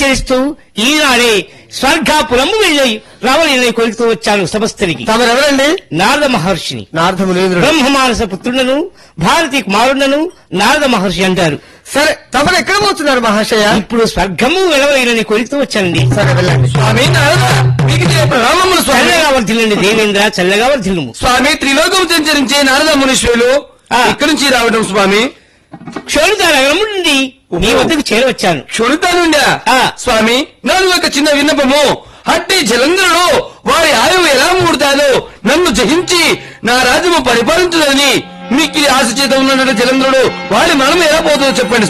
నమస్కరిస్తూ ఈనాడే స్వర్గాపురము వెళ్ళి రావలేని కొలుతూ వచ్చాను సమస్తరికి తమరెవరండి నారద మహర్షిని నారద మునీంద్రుడు బ్రహ్మమానస పుత్రులను భారతి కుమారులను నారద మహర్షి అంటారు సరే తమరు ఎక్కడ పోతున్నారు మహాశయ ఇప్పుడు స్వర్గము వెలవలేనని కొలుతూ వచ్చానండి సరే వెళ్ళండి స్వామి నారద మీకు జయ ప్రణామములు స్వామి చల్లగా వర్ధిల్లండి దేవేంద్ర చల్లగా వర్ధిల్లుము స్వామి త్రిలోకం సంచరించే నారద మునీశ్వరులు ఆ. ఇక్కడి నుంచి రావడం స్వామి క్షోణిత నగరము నుండి నీ వద్దకు చేరవచ్చాను క్షుణిత నుండా ఆ. స్వామి నాది ఒక చిన్న విన్నపము అట్టి జలంధరుడు వారి ఆయువు ఎలా మూడతాదో నన్ను జయించి నా రాజ్యము పరిపాలించుదని మీకు ఆశ చేత ఉన్నటువంటి జలంధరుడు వారి మనం ఎలా పోతుందో చెప్పండి